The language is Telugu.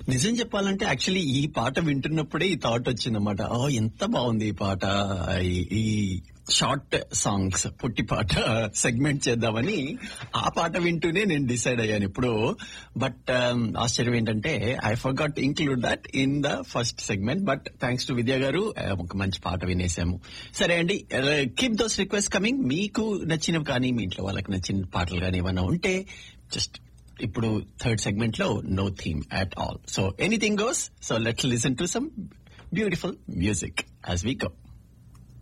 నిజం చెప్పాలంటే యాక్చువల్లీ ఈ పాట వింటున్నప్పుడే ఈ థాట్ వచ్చిందన్నమాట ఓ ఎంత బాగుంది ఈ పాట ఈ- ఈ షార్ట్ సాంగ్స్ పుట్టి పాట సెగ్మెంట్ చేద్దామని ఆ పాట వింటూనే నేను డిసైడ్ అయ్యాను ఇప్పుడు బట్ ఆశ్చర్యం ఏంటంటే I forgot include that in the first segment but thanks to Vidya గారు uh, ఒక మంచి పాట వినేసాము సరే అండి కీప్ దోస్ రిక్వెస్ట్ కమింగ్ మీకు నచ్చినవి కానీ మీ ఇంట్లో వాళ్ళకి నచ్చిన పాటలు కానీ ఏమైనా ఉంటే జస్ట్ ఇప్పుడు థర్డ్ సెగ్మెంట్ లో no theme at all so anything goes so let's listen to some beautiful music as we go